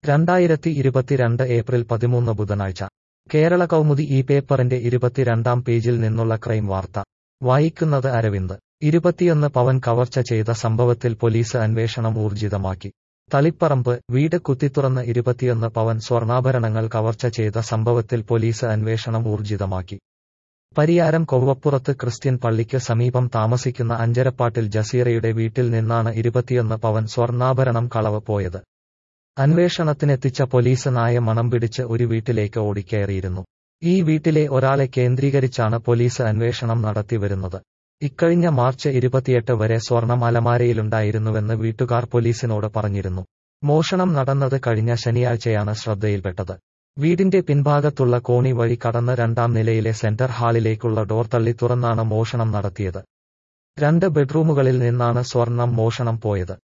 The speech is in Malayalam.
രണ്ടായിരത്തി ഇരുപത്തിരണ്ട് ഏപ്രിൽ പതിമൂന്ന് ബുധനാഴ്ച കേരള കൗമുദി ഈ പേപ്പറിന്റെ ഇരുപത്തിരണ്ടാം പേജിൽ നിന്നുള്ള ക്രൈം വാർത്ത വായിക്കുന്നത് അരവിന്ദ് ഇരുപത്തിയൊന്ന് പവൻ കവർച്ച ചെയ്ത സംഭവത്തിൽ പോലീസ് അന്വേഷണം ഊർജിതമാക്കി തളിപ്പറമ്പ് വീട് കുത്തിത്തുറന്ന് ഇരുപത്തിയൊന്ന് പവൻ സ്വർണ്ണാഭരണങ്ങൾ കവർച്ച ചെയ്ത സംഭവത്തിൽ പോലീസ് അന്വേഷണം ഊർജിതമാക്കി പരിയാരം കൊവ്വപ്പുറത്ത് ക്രിസ്ത്യൻ പള്ളിക്ക് സമീപം താമസിക്കുന്ന അഞ്ചരപ്പാട്ടിൽ ജസീറയുടെ വീട്ടിൽ നിന്നാണ് ഇരുപത്തിയൊന്ന് പവൻ സ്വർണ്ണാഭരണം കളവ് പോയത് അന്വേഷണത്തിനെത്തിച്ച പോലീസ് നായ മണം പിടിച്ച് ഒരു വീട്ടിലേക്ക് ഓടിക്കയറിയിരുന്നു ഈ വീട്ടിലെ ഒരാളെ കേന്ദ്രീകരിച്ചാണ് പോലീസ് അന്വേഷണം നടത്തിവരുന്നത് ഇക്കഴിഞ്ഞ മാർച്ച് ഇരുപത്തിയെട്ട് വരെ സ്വർണം അലമാരയിലുണ്ടായിരുന്നുവെന്ന് വീട്ടുകാർ പോലീസിനോട് പറഞ്ഞിരുന്നു മോഷണം നടന്നത് കഴിഞ്ഞ ശനിയാഴ്ചയാണ് ശ്രദ്ധയിൽപ്പെട്ടത് വീടിന്റെ പിൻഭാഗത്തുള്ള കോണി വഴി കടന്ന് രണ്ടാം നിലയിലെ സെന്റർ ഹാളിലേക്കുള്ള ഡോർ തള്ളി തുറന്നാണ് മോഷണം നടത്തിയത് രണ്ട് ബെഡ്റൂമുകളിൽ നിന്നാണ് സ്വർണം മോഷണം പോയത്